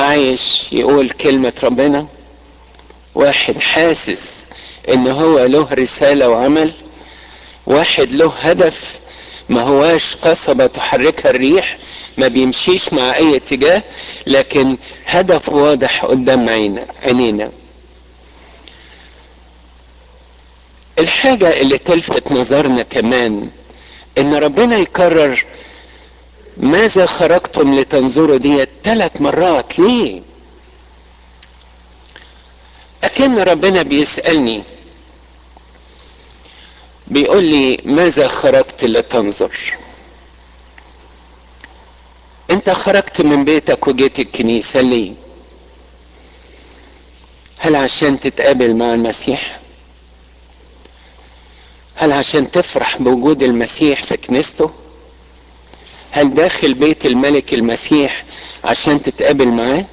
عايش يقول كلمة ربنا واحد حاسس ان هو له رسالة وعمل واحد له هدف ما هواش قصبة تحركها الريح ما بيمشيش مع اي اتجاه لكن هدف واضح قدام عينينا الحاجة اللي تلفت نظرنا كمان ان ربنا يكرر ماذا خرجتم لتنظروا دي ثلاث مرات ليه اكن ربنا بيسألني بيقول لي ماذا خرجت لتنظر انت خرجت من بيتك وجيت الكنيسة ليه هل عشان تتقابل مع المسيح هل عشان تفرح بوجود المسيح في كنيسته هل داخل بيت الملك المسيح عشان تتقابل معاه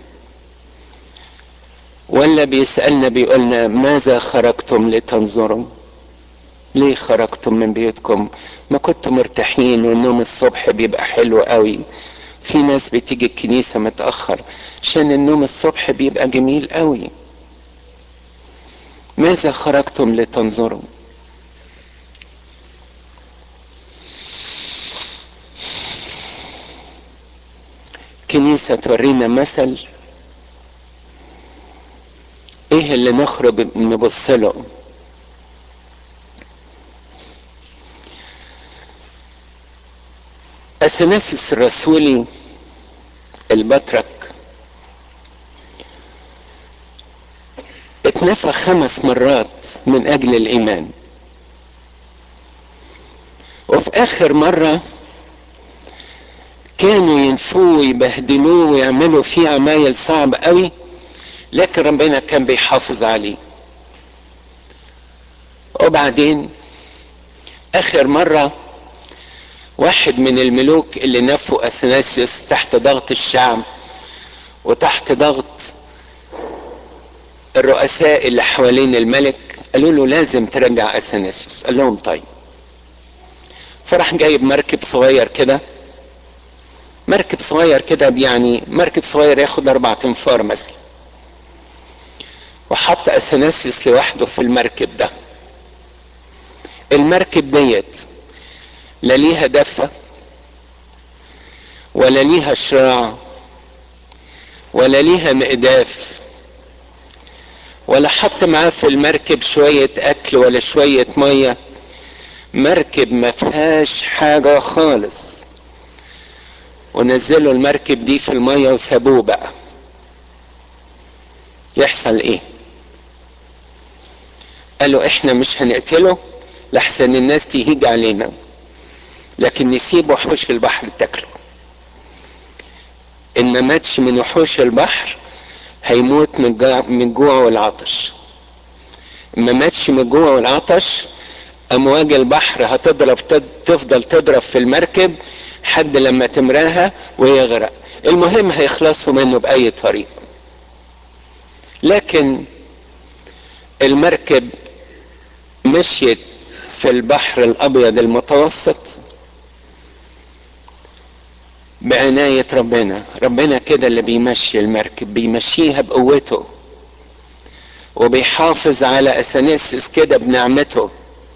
ولا بيسألنا بيقولنا ماذا خرجتم لتنظروا ليه خرجتم من بيوتكم ما كنتم مرتاحين والنوم الصبح بيبقى حلو قوي في ناس بتيجي الكنيسة متأخر عشان النوم الصبح بيبقى جميل قوي ماذا خرجتم لتنظروا كنيسة تورينا مثل ايه اللي نخرج نبص له اثناسيوس الرسولي البطرك اتنفى خمس مرات من اجل الايمان وفي اخر مره كانوا ينفوه ويبهدلوه ويعملوا فيه عمايل صعب قوي لكن ربنا كان بيحافظ عليه وبعدين اخر مرة واحد من الملوك اللي نفوا اثناسيوس تحت ضغط الشعب وتحت ضغط الرؤساء اللي حوالين الملك قالوا له لازم ترجع اثناسيوس قال لهم طيب فراح جايب مركب صغير كده مركب صغير كده يعني مركب صغير ياخد اربع تنفار مثلا وحط اثناسيوس لوحده في المركب ده المركب ديت لا ليها دفة ولا ليها شراع ولا ليها مقداف ولا حط معاه في المركب شوية اكل ولا شوية مية مركب ما فيهاش حاجة خالص ونزلوا المركب دي في المية وسابوه بقى يحصل ايه قالوا احنا مش هنقتله لحسن الناس تهيج علينا لكن نسيب وحوش البحر تاكله ان ما ماتش من وحوش البحر هيموت من الجوع والعطش ما ماتش من الجوع والعطش امواج البحر هتضرب تفضل تضرب في المركب حد لما تمراها ويغرق المهم هيخلصوا منه باي طريقه لكن المركب مشيت في البحر الابيض المتوسط بعناية ربنا ربنا كده اللي بيمشي المركب بيمشيها بقوته وبيحافظ على اثناسيس كده بنعمته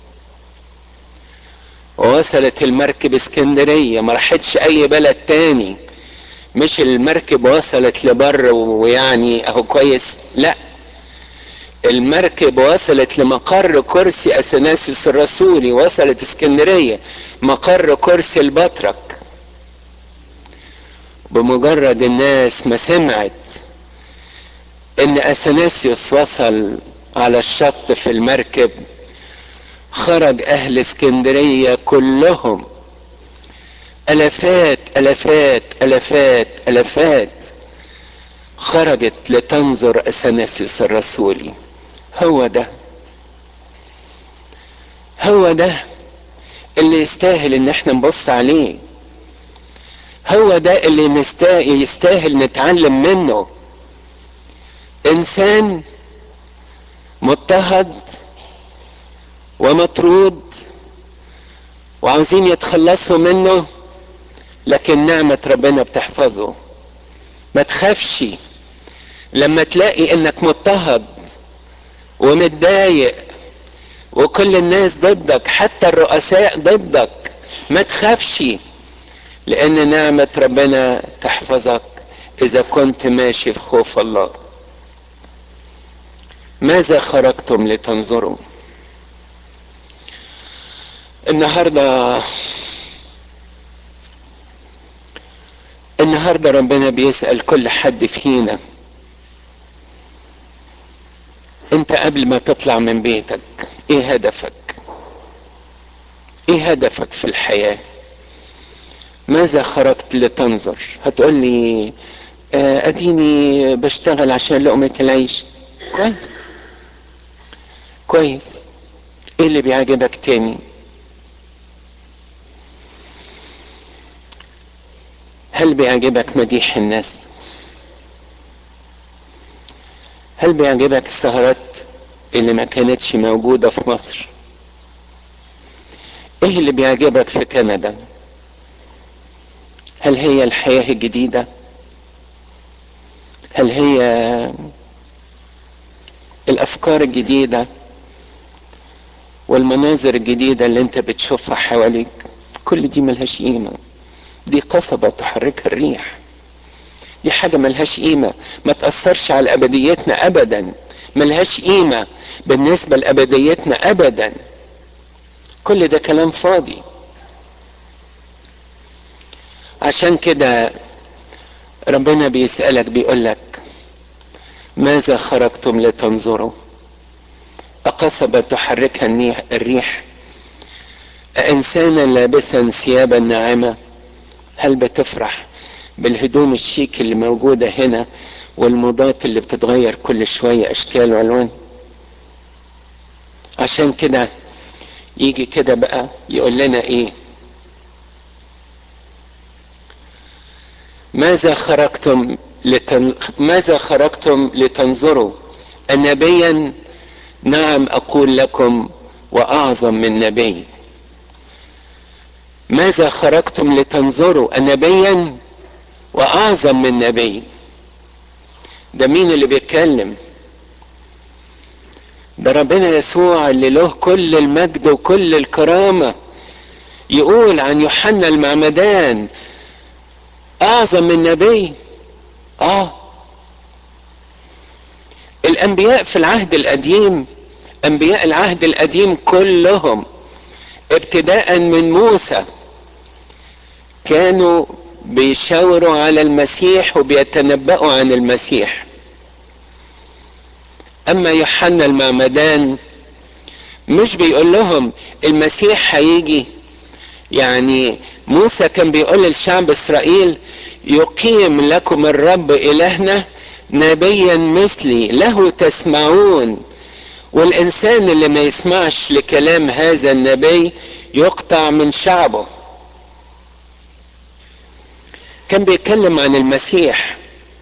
ووصلت المركب اسكندرية ما راحتش اي بلد تاني مش المركب وصلت لبر ويعني اهو كويس لا المركب وصلت لمقر كرسي اثناسيوس الرسولي وصلت اسكندرية مقر كرسي البطرك بمجرد الناس ما سمعت ان اثناسيوس وصل على الشط في المركب خرج اهل اسكندرية كلهم الافات الافات الافات الافات خرجت لتنظر اثناسيوس الرسولي هو ده هو ده اللي يستاهل ان احنا نبص عليه هو ده اللي نستاهل يستاهل نتعلم منه انسان مضطهد ومطرود وعاوزين يتخلصوا منه لكن نعمة ربنا بتحفظه ما تخافش لما تلاقي انك مضطهد ومتضايق وكل الناس ضدك حتى الرؤساء ضدك ما تخافش لان نعمة ربنا تحفظك اذا كنت ماشي في خوف الله ماذا خرجتم لتنظروا النهارده النهارده ربنا بيسأل كل حد فينا انت قبل ما تطلع من بيتك ايه هدفك ايه هدفك في الحياة ماذا خرجت لتنظر هتقول لي آه اديني بشتغل عشان لقمة العيش كويس كويس ايه اللي بيعجبك تاني هل بيعجبك مديح الناس هل بيعجبك السهرات اللي ما كانتش موجودة في مصر ايه اللي بيعجبك في كندا هل هي الحياة الجديدة هل هي الافكار الجديدة والمناظر الجديدة اللي انت بتشوفها حواليك كل دي ملهاش قيمة دي قصبة تحركها الريح دي حاجة ملهاش قيمة ما تأثرش على أبديتنا أبدا ملهاش قيمة بالنسبة لأبديتنا أبدا كل ده كلام فاضي عشان كده ربنا بيسألك بيقولك ماذا خرجتم لتنظروا أقصبة تحركها الريح أإنسانا لابسا ثيابا ناعمة هل بتفرح بالهدوم الشيك اللي موجودة هنا والموضات اللي بتتغير كل شوية أشكال وألوان عشان كده يجي كده بقى يقول لنا إيه ماذا خرجتم لتن... ماذا خرجتم لتنظروا النبيا نعم أقول لكم وأعظم من نبي ماذا خرجتم لتنظروا نبيا واعظم من نبي ده مين اللي بيتكلم ده ربنا يسوع اللي له كل المجد وكل الكرامة يقول عن يوحنا المعمدان اعظم من نبي اه الانبياء في العهد القديم انبياء العهد القديم كلهم ابتداء من موسى كانوا بيشاوروا على المسيح وبيتنبأوا عن المسيح اما يوحنا المعمدان مش بيقول لهم المسيح هيجي يعني موسى كان بيقول للشعب اسرائيل يقيم لكم الرب الهنا نبيا مثلي له تسمعون والانسان اللي ما يسمعش لكلام هذا النبي يقطع من شعبه كان بيتكلم عن المسيح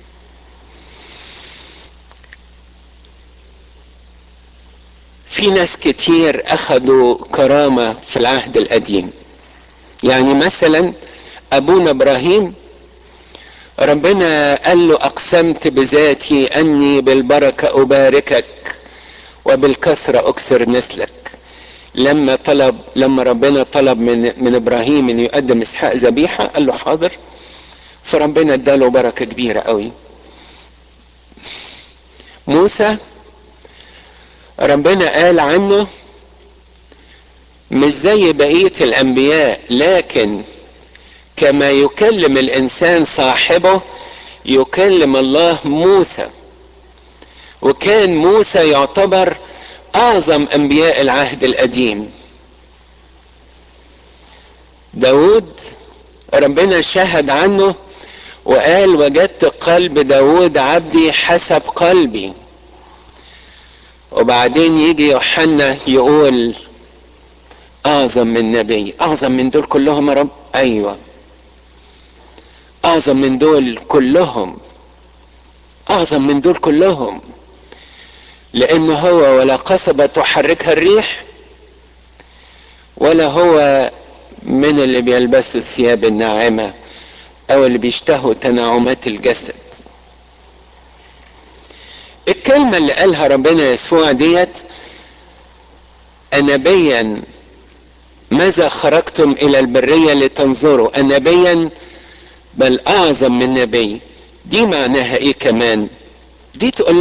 في ناس كتير اخذوا كرامة في العهد القديم يعني مثلا ابونا ابراهيم ربنا قال له اقسمت بذاتي اني بالبركة اباركك وبالكسرة اكسر نسلك لما طلب لما ربنا طلب من من ابراهيم انه يقدم اسحاق ذبيحه قال له حاضر فربنا اداله بركه كبيره قوي موسى ربنا قال عنه مش زي بقيه الانبياء لكن كما يكلم الانسان صاحبه يكلم الله موسى وكان موسى يعتبر اعظم انبياء العهد القديم داود ربنا شهد عنه وقال وجدت قلب داود عبدي حسب قلبي وبعدين يجي يوحنا يقول اعظم من نبي اعظم من دول كلهم يا رب ايوه اعظم من دول كلهم اعظم من دول كلهم لانه هو ولا قصبة تحركها الريح ولا هو من اللي بيلبسوا الثياب الناعمة او اللي بيشتهوا تناعمات الجسد الكلمة اللي قالها ربنا يسوع ديت أنبيا ماذا خرجتم إلى البرية لتنظروا أنبيا بل أعظم من نبي دي معناها إيه كمان دي تقول